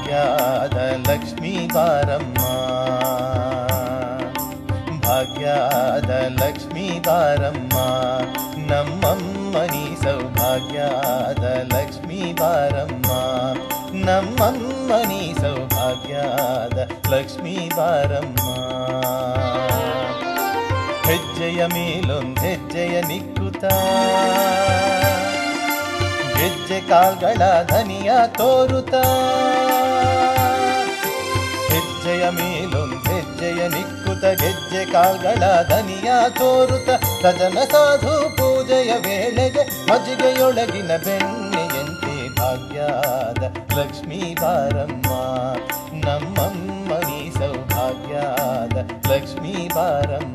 ಭಾಗ್ಯದ ಲಕ್ಷ್ಮೀ ಬಾರಮ್ಮ ಭಾಗ್ಯದ ಲಕ್ಷ್ಮೀ ಬಾರಮ್ಮ ನಮ್ಮಮ್ಮನಿ ಸೌಭಾಗ್ಯದ ಲಕ್ಷ್ಮೀ ಬಾರಮ್ಮ ನಮ್ಮಮ್ಮನಿ ಸೌಭಾಗ್ಯದ ಲಕ್ಷ್ಮೀ ಬಾರಮ್ಮ ಹೆಜ್ಜೆಯ ಮೇಲೊಂದ್ ಹೆಜ್ಜೆಯ ನಿಕ್ಕುತ್ತ ಹೆಜ್ಜೆ ಕಾಲ್ಗಳ ಧನಿಯ ತೋರುತ್ತ ಹೆಜ್ಜೆಯ ಮೇಲೊಂದ್ ಹೆಜ್ಜೆಯ ನಿಕ್ಕುತ ಗೆಜ್ಜೆ ಕಾಲ್ಗಳ ಧನಿಯ ತೋರುತ್ತ ಸಜನ ಸಾಧು ಪೂಜೆಯ ವೇಳೆಗೆ ಮಜ್ಜಿಗೆಯೊಳಗಿನ ಬೆಣ್ಣೆಯಂತೆ ಭಾಗ್ಯದ ಲಕ್ಷ್ಮೀ ಬಾರಮ್ಮ ನಮ್ಮಮ್ಮನಿ ಸೌಭಾಗ್ಯದ ಲಕ್ಷ್ಮೀ ಬಾರಮ್ಮ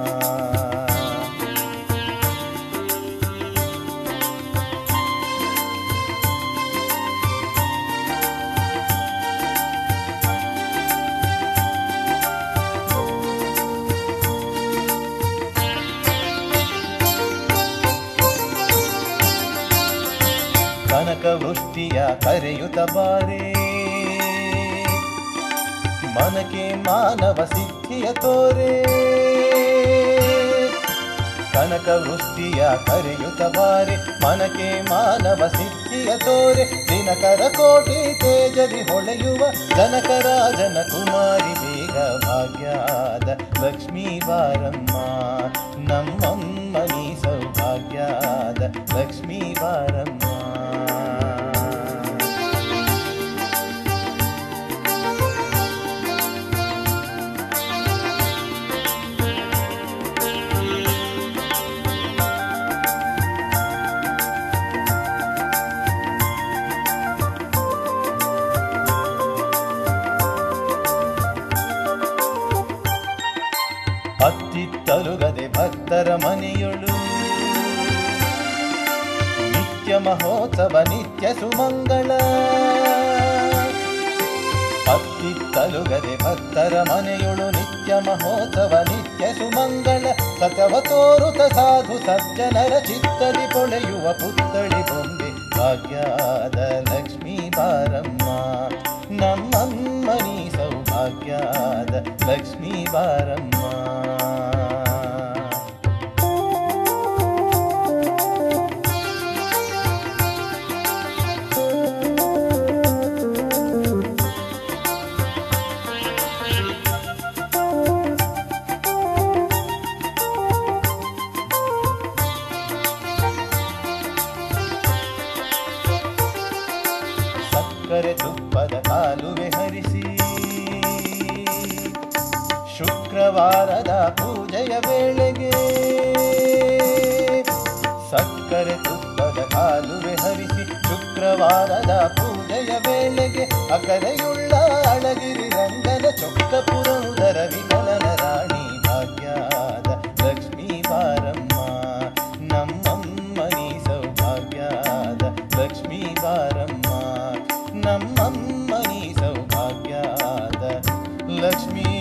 ಕನಕ ವೃಷ್ಟಿಯ ಕರೆಯುತ್ತ ಬಾರೆ ಮನಕ್ಕೆ ಮಾನವ ಸಿದ್ಧಿಯ ತೋರೆ ಕನಕ ವೃಷ್ಟಿಯ ಕರೆಯುತ್ತ ಬಾರೆ ಮನಕ್ಕೆ ಮಾನವ ಸಿದ್ಧಿಯ ತೋರೆ ದಿನಕರ ಕೋಟಿ ತೇಜದಿ ಹೊಳೆಯುವ ಜನಕರಾಜನ ಕುಮಾರಿ ಬೇಗ ಭಾಗ್ಯದ ಲಕ್ಷ್ಮೀ ಬಾರಮ್ಮ ನಮ್ಮಮ್ಮನಿ ಸೌಭಾಗ್ಯದ ಲಕ್ಷ್ಮೀ ಬಾರಮ್ಮ ಅತ್ತಿತ್ತಲುಗದೆ ಭಕ್ತರ ಮನೆಯೊಳು ನಿತ್ಯ ಮಹೋತ್ಸವ ನಿತ್ಯ ಸುಮಂಗಳ ಅತ್ತಿತ್ತಲುಗದೆ ಭಕ್ತರ ಮನೆಯೊಳು ನಿತ್ಯ ಮಹೋತ್ಸವ ನಿತ್ಯ ಸುಮಂಗಳ ಸತವ ತೋರುತ ಸಾಧು ಸಜ್ಜನರ ಚಿತ್ತದಿ ಪೊಳೆಯುವ ಪುತ್ತಳಿ ಬೊಂಬೆ ಭಾಗ್ಯದ ಲಕ್ಷ್ಮೀ ಬಾರಮ್ಮ ನಮ್ಮಮ್ಮನಿ ಸೌಭಾಗ್ಯದ ಲಕ್ಷ್ಮೀ ಬಾರಮ್ಮ ಸಕ್ಕರೆ ತುಪ್ಪದ ಕಾಲುವೆ ಹರಿಸಿ ಶುಕ್ರವಾರದ ಪೂಜೆಯ ವೇಳೆಗೆ ಸಕ್ಕರೆ ತುಪ್ಪದ ಕಾಲುವೆ ಹರಿಸಿ ಶುಕ್ರವಾರದ ಪೂಜೆಯ ವೇಳೆಗೆ ಅಕರೆಯುಳ್ಳ ಅಳಗಿರಿ ರಂಗನ ಚೊಕ್ಕ ಪುರಂದರ ವಿಕಲನ ರಾಣಿ ಭಾಗ್ಯದ ಲಕ್ಷ್ಮೀ ಬಾರಮ್ಮ ನಮ್ಮಮ್ಮನಿ ಸೌಭಾಗ್ಯದ ಲಕ್ಷ್ಮೀ ಬಾರಮ್ಮ ನಮ್ಮಮ್ಮನಿ ಸೌಭಾಗ್ಯದ ಲಕ್ಷ್ಮೀ